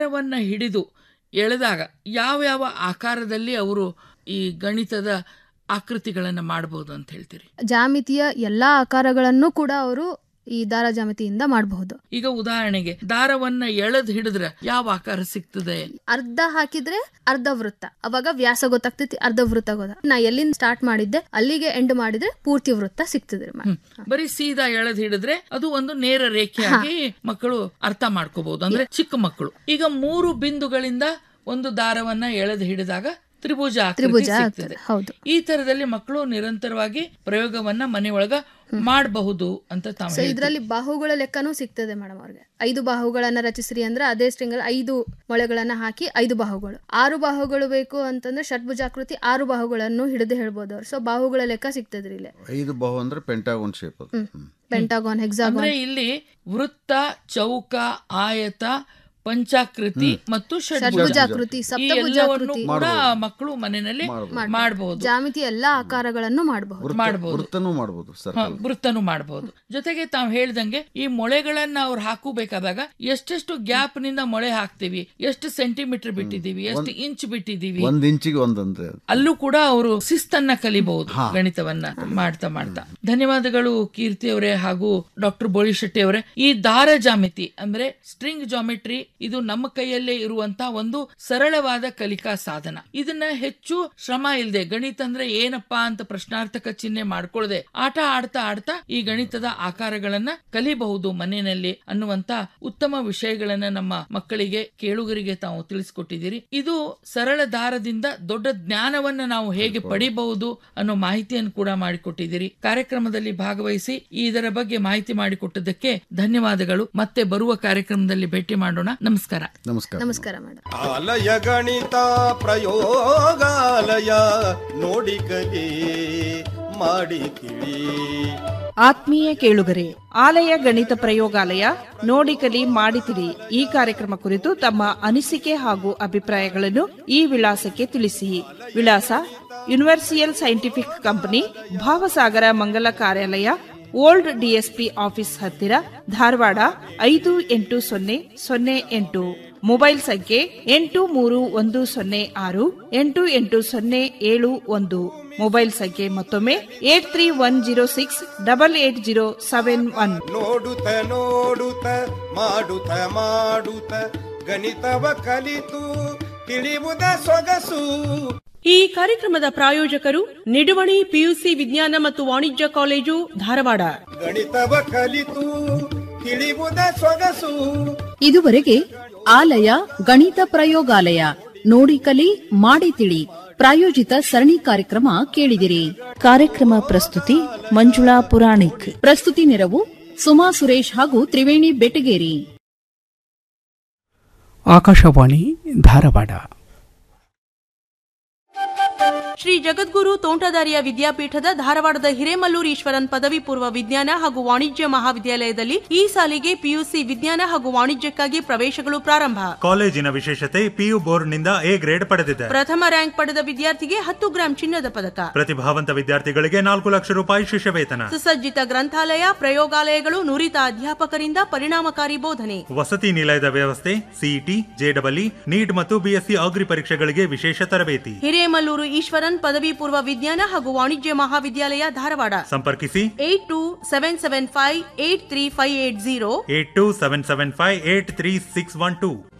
ದಾರವನ್ನ ಹಿಡಿದು ಎಳೆದಾಗ ಯಾವ್ಯಾವ ಆಕಾರದಲ್ಲಿ ಅವರು ಈ ಗಣಿತದ ಆಕೃತಿಗಳನ್ನು ಮಾಡಬಹುದು ಅಂತ ಹೇಳ್ತೀರಿ ಜಾಮಿತಿಯ ಎಲ್ಲಾ ಆಕಾರಗಳನ್ನು ಕೂಡ ಅವರು ಈ ದಾರ ಜಾಮಿತಿಯಿಂದ ಮಾಡಬಹುದು ಈಗ ಉದಾಹರಣೆಗೆ ದಾರವನ್ನ ಎಳೆದ್ ಹಿಡಿದ್ರೆ ಯಾವ ಆಕಾರ ಸಿಗ್ತದೆ ಅರ್ಧ ಹಾಕಿದ್ರೆ ಅರ್ಧ ವೃತ್ತ ಅವಾಗ ವ್ಯಾಸ ಗೊತ್ತಾಗ್ತೈತಿ ಅರ್ಧ ವೃತ್ತ ಗೊತ್ತ ನಾ ಎಲ್ಲಿಂದ ಸ್ಟಾರ್ಟ್ ಮಾಡಿದ್ದೆ ಅಲ್ಲಿಗೆ ಎಂಡ್ ಮಾಡಿದ್ರೆ ಪೂರ್ತಿ ವೃತ್ತ ಸಿಗ್ತದ್ರಿ ಮ್ಯಾಮ್ ಬರೀ ಸೀದಾ ಎಳೆದ್ ಹಿಡಿದ್ರೆ ಅದು ಒಂದು ನೇರ ರೇಖೆಯಾಗಿ ಮಕ್ಕಳು ಅರ್ಥ ಮಾಡ್ಕೋಬಹುದು ಅಂದ್ರೆ ಚಿಕ್ಕ ಮಕ್ಕಳು ಈಗ ಮೂರು ಬಿಂದುಗಳಿಂದ ಒಂದು ದಾರವನ್ನ ಎಳೆದು ಹಿಡಿದಾಗ ತ್ರಿಭುಜ ಆಕೃತಿ ತ್ರಿಭುಜ ಸಿಗ್ತದೆ ಆಗ್ತದೆ ಹೌದು ಈ ತರದಲ್ಲಿ ಮಕ್ಕಳು ನಿರಂತರವಾಗಿ ಪ್ರಯೋಗವನ್ನ ಮನೆಯೊಳಗ ಮಾಡಬಹುದು ಅಂತ ತಾವು ಸೊ ಇದರಲ್ಲಿ ಬಾಹುಗಳ ಲೆಕ್ಕನೂ ಸಿಗ್ತದೆ ಮೇಡಮ್ ಅವ್ರಿಗೆ ಐದು ಬಾಹುಗಳನ್ನ ರಚಿಸ್ರಿ ಅಂದ್ರೆ ಅದೇ ಸ್ಟ್ರಿಂಗ್ ಐದು ಮೊಳೆಗಳನ್ನ ಹಾಕಿ ಐದು ಬಾಹುಗಳು ಆರು ಬಾಹುಗಳು ಬೇಕು ಅಂತಂದ್ರೆ ಷಡ್ಭುಜಾಕೃತಿ ಆರು ಬಾಹುಗಳನ್ನು ಹಿಡಿದು ಹೇಳ್ಬೋದು ಅವ್ರು ಸೊ ಬಾಹುಗಳ ಲೆಕ್ಕ ಸಿಗ್ತದ್ರಿ ಇಲ್ಲಿ ಐದು ಬಾಹು ಅಂದ್ರೆ ಪೆಂಟಾಗೋನ್ ಶೇಪ್ ಅದು ಹ್ಮ್. ಪೆಂಟಾಗಾನ್ ಹೆಕ್ಸಾಗಾನ್ ಅಂದ್ರೆ ಇಲ್ಲಿ ವೃತ್ತ ಚೌಕ ಆಯತ ಪಂಚಾಕೃತಿ ಮತ್ತು ಷಡ್ಭುಜ ಷಡ್ಭುಜಾಕೃತಿ ಈ ಎಲ್ಲವನ್ನು ಸಪ್ತಭುಜಾಕೃತಿ ಕೂಡ ಮಕ್ಕಳು ಮನೆಯಲ್ಲಿ ಮಾಡಬಹುದು ಜಾಮಿತಿ ಎಲ್ಲಾ ಆಕಾರಗಳನ್ನು ಮಾಡಬಹುದು ಮಾಡಬಹುದು ವೃತ್ತನೂ ಮಾಡ್ಬೋದು ಹ, ಸರ್ಕಲ್ ವೃತ್ತನು ಮಾಡಬಹುದು ಜೊತೆಗೆ ತಾವು ಹೇಳ್ದಂಗೆ ಈ ಮೊಳೆಗಳನ್ನ ಅವ್ರು ಹಾಕಬೇಕಾದಾಗ ಎಷ್ಟೆಷ್ಟು ಗ್ಯಾಪ್ ನಿಂದ ಮೊಳೆ ಹಾಕ್ತಿವಿ ಎಷ್ಟು ಸೆಂಟಿಮೀಟರ್ ಬಿಟ್ಟಿದೀವಿ ಎಷ್ಟು ಇಂಚ್ ಬಿಟ್ಟಿದೀವಿ ಒಂದ್ ಇಂಚಿಗೆ ಒಂದಂದ್ರೆ ಅಲ್ಲೂ ಕೂಡ ಅವರು ಶಿಸ್ತನ್ನ ಕಲಿಬಹುದು ಗಣಿತವನ್ನ ಮಾಡ್ತಾ ಮಾಡ್ತಾ ಧನ್ಯವಾದಗಳು ಕೀರ್ತಿ ಅವರೇ ಹಾಗೂ ಡಾಕ್ಟರ್ ಬೋಳಿ ಶೆಟ್ಟಿ ಅವರೇ ಈ ದಾರ ಜಾಮಿತಿ ಅಂದ್ರೆ ಸ್ಟ್ರಿಂಗ್ ಜಾಮಿಟ್ರಿ ಇದು ನಮ್ಮ ಕೈಯಲ್ಲೇ ಇರುವಂತ ಒಂದು ಸರಳವಾದ ಕಲಿಕಾ ಸಾಧನ ಇದನ್ನ ಹೆಚ್ಚು ಶ್ರಮ ಇಲ್ಲದೆ ಗಣಿತ ಅಂದ್ರೆ ಏನಪ್ಪಾ ಅಂತ ಪ್ರಶ್ನಾರ್ಥಕ ಚಿಹ್ನೆ ಮಾಡ್ಕೊಳ್ಳದೆ ಆಟ ಆಡ್ತಾ ಆಡ್ತಾ ಈ ಗಣಿತದ ಆಕಾರಗಳನ್ನ ಕಲಿಬಹುದು ಮನೆಯಲ್ಲಿ ಅನ್ನುವಂತ ಉತ್ತಮ ವಿಷಯಗಳನ್ನ ನಮ್ಮ ಮಕ್ಕಳಿಗೆ ಕೇಳುಗರಿಗೆ ತಾವು ತಿಳಿಸ್ಕೊಟ್ಟಿದ್ದೀರಿ ಇದು ಸರಳ ದಾರದಿಂದ ದೊಡ್ಡ ಜ್ಞಾನವನ್ನ ನಾವು ಹೇಗೆ ಪಡಿಬಹುದು ಅನ್ನೋ ಮಾಹಿತಿಯನ್ನು ಕೂಡ ಮಾಡಿಕೊಟ್ಟಿದ್ದೀರಿ ಕಾರ್ಯಕ್ರಮದಲ್ಲಿ ಭಾಗವಹಿಸಿ ಇದರ ಬಗ್ಗೆ ಮಾಹಿತಿ ಮಾಡಿಕೊಟ್ಟದಕ್ಕೆ ಧನ್ಯವಾದಗಳು ಮತ್ತೆ ಬರುವ ಕಾರ್ಯಕ್ರಮದಲ್ಲಿ ಭೇಟಿ ಮಾಡೋಣ ನಮಸ್ಕಾರ ನಮಸ್ಕಾರ ನಮಸ್ಕಾರ ಮೇಡಮ್ ಆಲಯ ಗಣಿತ ಪ್ರಯೋಗಾಲಯ ನೋಡಿ ಕಲಿ ಮಾಡಿ ತಿಳಿ ಆತ್ಮೀಯ ಕೇಳುಗರೆ ಆಲಯ ಗಣಿತ ಪ್ರಯೋಗಾಲಯ ನೋಡಿ ಕಲಿ ಮಾಡಿತಿರಿ ಈ ಕಾರ್ಯಕ್ರಮ ಕುರಿತು ತಮ್ಮ ಅನಿಸಿಕೆ ಹಾಗೂ ಅಭಿಪ್ರಾಯಗಳನ್ನು ಈ ವಿಳಾಸಕ್ಕೆ ತಿಳಿಸಿ ವಿಳಾಸ ಯೂನಿವರ್ಸಿಯಲ್ ಸೈಂಟಿಫಿಕ್ ಕಂಪನಿ ಭಾವಸಾಗರ ಮಂಗಲ ಕಾರ್ಯಾಲಯ ಓಲ್ಡ್ ಡಿಎಸ್ಪಿ ಆಫೀಸ್ ಹತ್ತಿರ ಧಾರವಾಡ ಐದು ಎಂಟು ಸೊನ್ನೆ ಸೊನ್ನೆ ಎಂಟು ಮೊಬೈಲ್ ಸಂಖ್ಯೆ ಎಂಟು ಮೂರು ಒಂದು ಸೊನ್ನೆ ಆರು ಎಂಟು ಎಂಟು ಸೊನ್ನೆ ಏಳು ಒಂದು ಮೊಬೈಲ್ ಸಂಖ್ಯೆ ಮತ್ತೊಮ್ಮೆ eight three one zero six double eight zero seven one ನೋಡುತ್ತ ನೋಡುತ್ತ ಮಾಡುತ್ತ ಮಾಡುತ್ತ ಗಣಿತವ ಕಲಿತು ತಿಳಿಯುವುದ ಸೊಗಸು ಈ ಕಾರ್ಯಕ್ರಮದ ಪ್ರಾಯೋಜಕರು ನಿಡುವಣಿ ಪಿಯುಸಿ ವಿಜ್ಞಾನ ಮತ್ತು ವಾಣಿಜ್ಯ ಕಾಲೇಜು ಧಾರವಾಡ ಗಣಿತವ ಕಲಿತು ತಿಳಿಯುವುದ ಸೊಗಸು ಇದುವರೆಗೆ ಆಲಯ ಗಣಿತ ಪ್ರಯೋಗಾಲಯ ನೋಡಿ ಕಲಿ ಮಾಡಿ ತಿಳಿ ಪ್ರಾಯೋಜಿತ ಸರಣಿ ಕಾರ್ಯಕ್ರಮ ಕೇಳಿದಿರಿ ಕಾರ್ಯಕ್ರಮ ಪ್ರಸ್ತುತಿ ಮಂಜುಳಾ ಪುರಾಣಿಕ್ ಪ್ರಸ್ತುತಿ ನೆರವು ಸುಮಾ ಸುರೇಶ್ ಹಾಗೂ ತ್ರಿವೇಣಿ ಬೆಟಗೇರಿ ಆಕಾಶವಾಣಿ ಧಾರವಾಡ ಶ್ರೀ ಜಗದ್ಗುರು ತೋಂಟದಾರ್ಯ ವಿದ್ಯಾಪೀಠದ ಧಾರವಾಡದ ಹಿರೇಮಲ್ಲೂರು ಈಶ್ವರನ್ ಪದವಿ ಪೂರ್ವ ವಿಜ್ಞಾನ ಹಾಗೂ ವಾಣಿಜ್ಯ ಮಹಾವಿದ್ಯಾಲಯದಲ್ಲಿ ಈ ಸಾಲಿಗೆ ಪಿಯುಸಿ ವಿಜ್ಞಾನ ಹಾಗೂ ವಾಣಿಜ್ಯಕ್ಕಾಗಿ ಪ್ರವೇಶಗಳು ಪ್ರಾರಂಭ ಕಾಲೇಜಿನ ವಿಶೇಷತೆ ಪಿಯು ಬೋರ್ಡ್ನಿಂದ ಎ ಗ್ರೇಡ್ ಪಡೆದಿದೆ ಪ್ರಥಮ ರ್ಯಾಂಕ್ ಪಡೆದ ವಿದ್ಯಾರ್ಥಿಗೆ ಹತ್ತು ಗ್ರಾಂ ಚಿನ್ನದ ಪದಕ ಪ್ರತಿಭಾವಂತ ವಿದ್ಯಾರ್ಥಿಗಳಿಗೆ ನಾಲ್ಕು ಲಕ್ಷ ರೂಪಾಯಿ ಶಿಷ್ಯ ವೇತನ ಸುಸಜ್ಜಿತ ಗ್ರಂಥಾಲಯ ಪ್ರಯೋಗಾಲಯಗಳು ನುರಿತ ಅಧ್ಯಾಪಕರಿಂದ ಪರಿಣಾಮಕಾರಿ ಬೋಧನೆ ವಸತಿ ನಿಲಯದ ವ್ಯವಸ್ಥೆ ಸಿಇಟಿ ಜೆಡಬ್ಲ್ಇ ನೀಟ್ ಮತ್ತು ಬಿಎಸ್ಸಿ ಅಗ್ರಿ ಪರೀಕ್ಷೆಗಳಿಗೆ ವಿಶೇಷ ತರಬೇತಿ ಹಿರೇಮಲ್ಲೂರು ಈಶ್ವರನ್ ಪದವಿ ಪೂರ್ವ ವಿಜ್ಞಾನ ಹಾಗೂ ವಾಣಿಜ್ಯ ಮಹಾವಿದ್ಯಾಲಯ ಧಾರವಾಡ ಸಂಪರ್ಕಿಸಿ eight two seven seven five eight three five eight zero eight two seven seven five eight three six one two